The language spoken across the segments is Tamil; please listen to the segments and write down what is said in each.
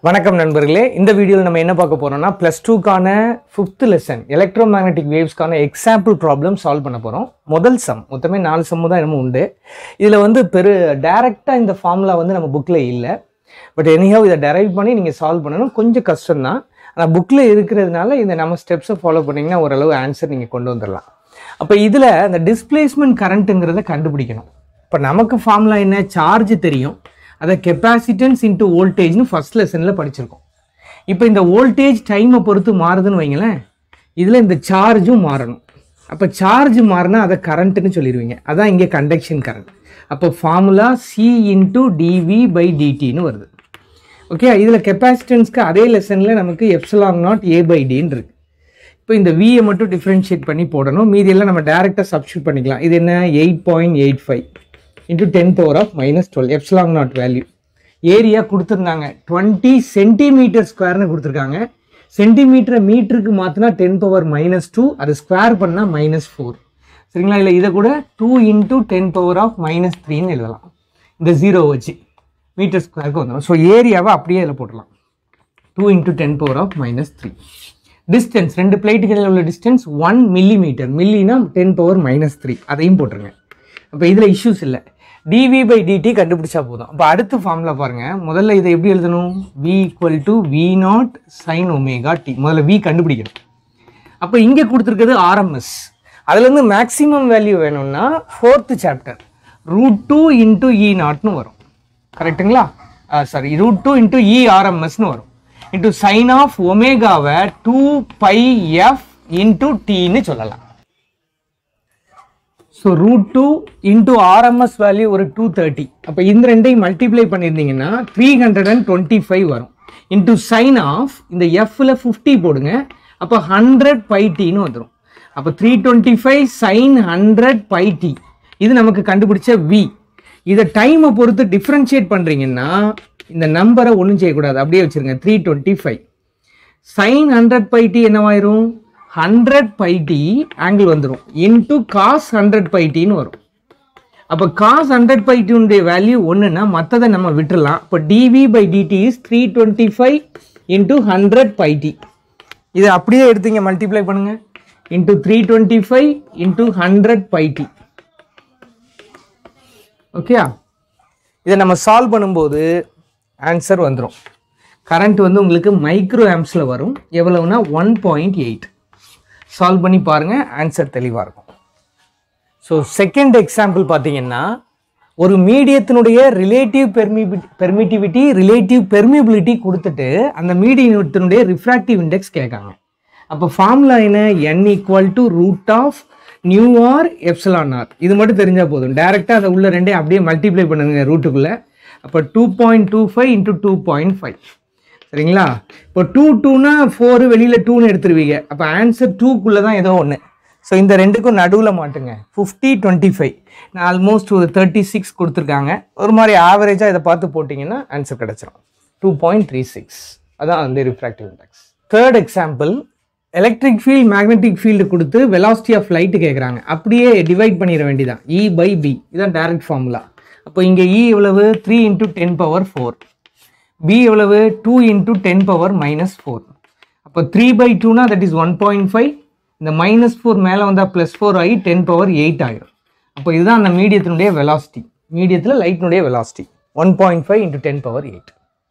வணக்கம் நண்பர்களே இந்த வீடியோவில் நம்ம என்ன பார்க்க போறோம்னா ப்ளஸ் டூக்கான ஃபிஃப்த் லெசன் எலக்ட்ரோ மேக்னெட்டிக் வேவ்ஸ்க்கான எக்ஸாம்பிள் ப்ராப்ளம் சால்வ் பண்ண போகிறோம் முதல் சம் மொத்தமே நாலு சம்மு தான் என்னமோ உண்டு இதில் வந்து பெரு டைரெக்டாக இந்த ஃபார்முலா வந்து நம்ம புக்கில் இல்லை பட் எனிஹவ் இதை டெரைவ் பண்ணி நீங்கள் சால்வ் பண்ணணும் கொஞ்சம் கஷ்டம் தான் ஆனால் புக்கில் இருக்கிறதுனால இந்த நம்ம ஸ்டெப்ஸை ஃபாலோ பண்ணிங்கன்னா ஓரளவு ஆன்சர் நீங்கள் கொண்டு வந்துடலாம் அப்போ இதில் அந்த டிஸ்பிளேஸ்மெண்ட் கரண்ட்டுங்கிறத கண்டுபிடிக்கணும் இப்போ நமக்கு ஃபார்முலா என்ன சார்ஜ் தெரியும் அதை கெப்பாசிட்டன்ஸ் இன்ட்டு வோல்டேஜ்னு ஃபர்ஸ்ட் லெசனில் படிச்சிருக்கோம் இப்போ இந்த வோல்டேஜ் டைமை பொறுத்து மாறுதுன்னு வைங்களேன் இதில் இந்த சார்ஜும் மாறணும் அப்போ சார்ஜ் மாறினா அதை கரண்ட்டுன்னு சொல்லிடுவீங்க அதான் இங்கே கண்டக்ஷன் கரண்ட் அப்போ formula C into dV by டிடின்னு வருது ஓகே இதில் கெப்பாசிட்டன்ஸ்க்கு அதே லெசனில் நமக்கு எப்சலாங் நாட் ஏ பை டின்னு இருக்கு இப்போ இந்த வியை மட்டும் டிஃப்ரென்ஷியேட் பண்ணி போடணும் மீதியெல்லாம் நம்ம டேரெக்டாக சப்ஸ்டியூட் பண்ணிக்கலாம் இது என்ன eight point eight five into ten power of minus twelve epsilon naught value area கொடுத்துருந்தாங்க டுவெண்ட்டி சென்டிமீட்டர் ஸ்கொயர்னு கொடுத்துருக்காங்க சென்டிமீட்டரை மீட்டருக்கு மாற்றினா டென் பவர் மைனஸ் டூ அது ஸ்கொயர் பண்ணால் மைனஸ் ஃபோர் சரிங்களா இல்லை இதை கூட two into ten power of minus த்ரீன்னு எழுதலாம் இந்த ஜீரோ வச்சு மீட்டர் ஸ்கொயருக்கு வந்துடும் ஸோ ஏரியாவை அப்படியே இதில் போடலாம் two into ten power of minus three distance ரெண்டு பிளேட்டுக்கு இடையில உள்ள டிஸ்டன்ஸ் ஒன் மில்லி மீட்டர் மில்லினா டென் பவர் மைனஸ் த்ரீ அதையும் போட்டுருங்க அப்போ இதில் இஷ்யூஸ் இல்லை டிவி பை டிடி கண்டுபிடிச்சா போதும் அப்போ அடுத்த ஃபார்முலா பாருங்கள் முதல்ல இதை எப்படி எழுதணும் V equal to V naught sine omega t முதல்ல வி கண்டுபிடிக்கணும் அப்போ இங்கே கொடுத்துருக்கிறது ஆர்எம்எஸ் அதுலேருந்து மேக்ஸிமம் வேல்யூ வேணும்னா fourth chapter root two into E நாட்னு வரும் கரெக்ட்டுங்களா sorry root two into E ஆர்எம்எஸ்னு வரும் இன்ட்டு சைன் ஆஃப் ஒமேகாவை டூ பை எஃப் இன்ட்டு டின்னு சொல்லலாம் so root two into RMS value ஒரு டூ தேர்ட்டி அப்போ இந்த ரெண்டையும் மல்டிப்ளை பண்ணியிருந்தீங்கன்னா three hundred and twenty five வரும் இன்ட்டு சைன் ஆஃப் இந்த எஃப்ல ஃபிஃப்டி போடுங்க அப்போ ஹண்ட்ரட் பை டின்னு வந்துடும் அப்போ three twenty five sine hundred pi t இது நமக்கு கண்டுபிடிச்ச வி இதை டைமை பொறுத்து டிஃப்ரென்ஷியேட் பண்ணுறீங்கன்னா இந்த நம்பரை ஒன்றும் செய்யக்கூடாது அப்படியே வச்சுருங்க three twenty five sine hundred pi t என்னவாயிரும் ஹண்ட்ரட் பை டி ஆங்கிள் வந்துடும் இன்ட்டு காஸ் ஹண்ட்ரட் பை டின்னு வரும் அப்போ காஸ் ஹண்ட்ரட் பை டினுடைய வேல்யூ ஒன்றுனா மற்றதை நம்ம விட்டுறலாம் இப்போ dV by dt is three twenty five into hundred pi t இதை அப்படியே எடுத்தீங்க மல்டிப்ளை பண்ணுங்க into three twenty five into hundred pi t okay இதை நம்ம சால்வ் பண்ணும்போது ஆன்சர் வந்துடும் கரண்ட் வந்து உங்களுக்கு மைக்ரோ ஆம்ஸில் வரும் எவ்வளவுனா ஒன் பாயிண்ட் எயிட் சால்வ் பண்ணி பாருங்கள் ஆன்சர் தெளிவாக இருக்கும் ஸோ செகண்ட் எக்ஸாம்பிள் பார்த்தீங்கன்னா ஒரு மீடியத்தினுடைய ரிலேட்டிவ் பெர்மிபி பெர்மிட்டிவிட்டி ரிலேட்டிவ் பெர்மிபிலிட்டி கொடுத்துட்டு அந்த மீடியத்தினுடைய ரிஃப்ராக்டிவ் இண்டெக்ஸ் கேட்காங்க அப்போ ஃபார்முலா என்ன N equal to root of mu R epsilon R இது மட்டும் தெரிஞ்சால் போதும் டேரெக்டாக அதை உள்ள ரெண்டே அப்படியே மல்டிப்ளை பண்ணுங்க ரூட்டுக்குள்ளே அப்போ two point two five into two point five சரிங்களா இப்போ டூ டூனா ஃபோரு வெளியில் டூன்னு எடுத்துருவீங்க அப்போ ஆன்சர் டூக்குள்ளே தான் ஏதோ ஒன்று ஸோ இந்த ரெண்டுக்கும் நடுவில் மாட்டுங்க ஃபிஃப்டி டுவெண்ட்டி ஃபைவ் நான் ஆல்மோஸ்ட் ஒரு தேர்ட்டி சிக்ஸ் கொடுத்துருக்காங்க ஒரு மாதிரி ஆவரேஜாக இதை பார்த்து போட்டிங்கன்னா ஆன்சர் கிடச்சிரும் டூ பாயிண்ட் த்ரீ சிக்ஸ் அதான் வந்து refractive index third example electric field magnetic field கொடுத்து வெலாசிட்டி ஆஃப் லைட்டு கேட்குறாங்க அப்படியே டிவைட் பண்ணிட வேண்டியதான் இ பை பி இதான் டைரக்ட் ஃபார்முலா அப்போ இங்கே இ எவ்வளவு three into ten power four B எவ்வளவு two into ten power minus four அப்போ த்ரீ பை டூனா that is one point five இந்த மைனஸ் ஃபோர் மேலே வந்தால் ப்ளஸ் ஃபோர் ஆகி டென் பவர் எயிட் ஆகிடும் அப்போ இதுதான் அந்த மீடியத்தினுடைய வெலாசிட்டி மீடியத்தில் லைட்டினுடைய velocity one point five into ten power eight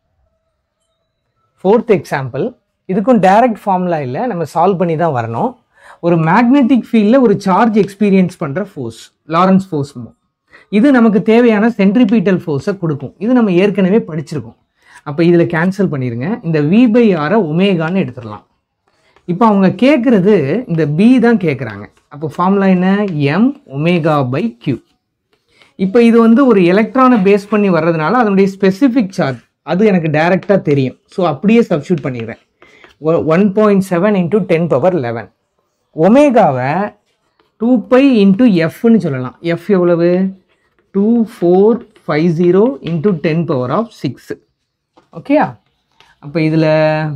fourth example இதுக்கும் டைரக்ட் ஃபார்முலா இல்லை நம்ம சால்வ் பண்ணி தான் வரணும் ஒரு மேக்னெட்டிக் ஃபீல்டில் ஒரு சார்ஜ் எக்ஸ்பீரியன்ஸ் பண்ணுற ஃபோர்ஸ் லாரன்ஸ் ஃபோர்ஸ் இது நமக்கு தேவையான சென்ட்ரிபீட்டல் ஃபோர்ஸை கொடுக்கும் இது நம்ம ஏற்கனவே படிச்சிருக்கோம் அப்போ இதில் கேன்சல் பண்ணிடுங்க இந்த வி பை ஆரை ஒமேகான்னு எடுத்துடலாம் இப்போ அவங்க கேட்குறது இந்த பி தான் கேட்குறாங்க அப்போ ஃபார்முலா என்ன எம் ஒமேகா பை கியூ இப்போ இது வந்து ஒரு எலக்ட்ரானை பேஸ் பண்ணி வர்றதுனால அதனுடைய ஸ்பெசிஃபிக் சார்ஜ் அது எனக்கு டைரெக்டாக தெரியும் ஸோ அப்படியே சப்ஸ்டியூட் பண்ணிடுறேன் one point seven into ten power eleven ஒமேகாவை டூ பை இன்ட்டு எஃப்னு சொல்லலாம் எஃப் எவ்வளவு two four five zero into ten power of six ஓகேயா அப்போ இதில்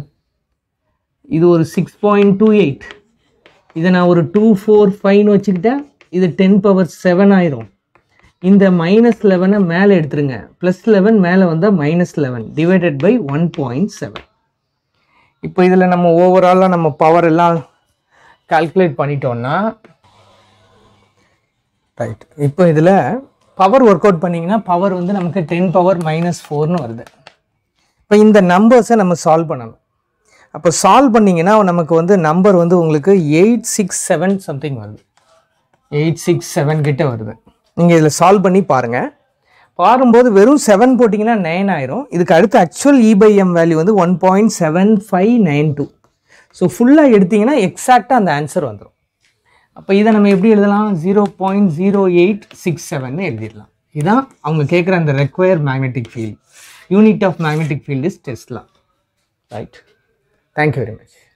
இது ஒரு சிக்ஸ் பாயிண்ட் டூ எயிட் இதை நான் ஒரு டூ ஃபோர் ஃபைவ்னு வச்சுக்கிட்டேன் இது டென் பவர் செவன் ஆயிரும் இந்த மைனஸ் லெவனை மேலே எடுத்துருங்க ப்ளஸ் லெவன் மேலே வந்தால் minus eleven divided by one point seven இப்போ இதில் நம்ம ஓவராலாக நம்ம பவர் எல்லாம் கால்குலேட் பண்ணிட்டோம்னா ரைட் இப்போ இதில் பவர் ஒர்க் அவுட் பண்ணிங்கன்னா பவர் வந்து நமக்கு டென் பவர் மைனஸ் ஃபோர்னு வருது இப்போ இந்த நம்பர்ஸை நம்ம சால்வ் பண்ணணும் அப்போ சால்வ் பண்ணிங்கன்னா நமக்கு வந்து நம்பர் வந்து உங்களுக்கு எயிட் சிக்ஸ் செவன் சம்திங் வருது எயிட் சிக்ஸ் செவன் கிட்ட வருது நீங்கள் இதில் சால்வ் பண்ணி பாருங்கள் பாரும்போது வெறும் செவன் போட்டிங்கன்னா நைன் ஆயிரும் இதுக்கு அடுத்து actual E by M value வந்து one point seven five nine two so ஃபுல்லாக எடுத்தீங்கன்னா எக்ஸாக்டாக அந்த ஆன்சர் வந்துடும் அப்போ இதை நம்ம எப்படி எழுதலாம் zero point zero eight six seven எழுதிடலாம் இதுதான் அவங்க கேட்குற அந்த require magnetic field unit of magnetic field is டெஸ்ட்லாம் ரைட் தேங்க்யூ வெரி மச்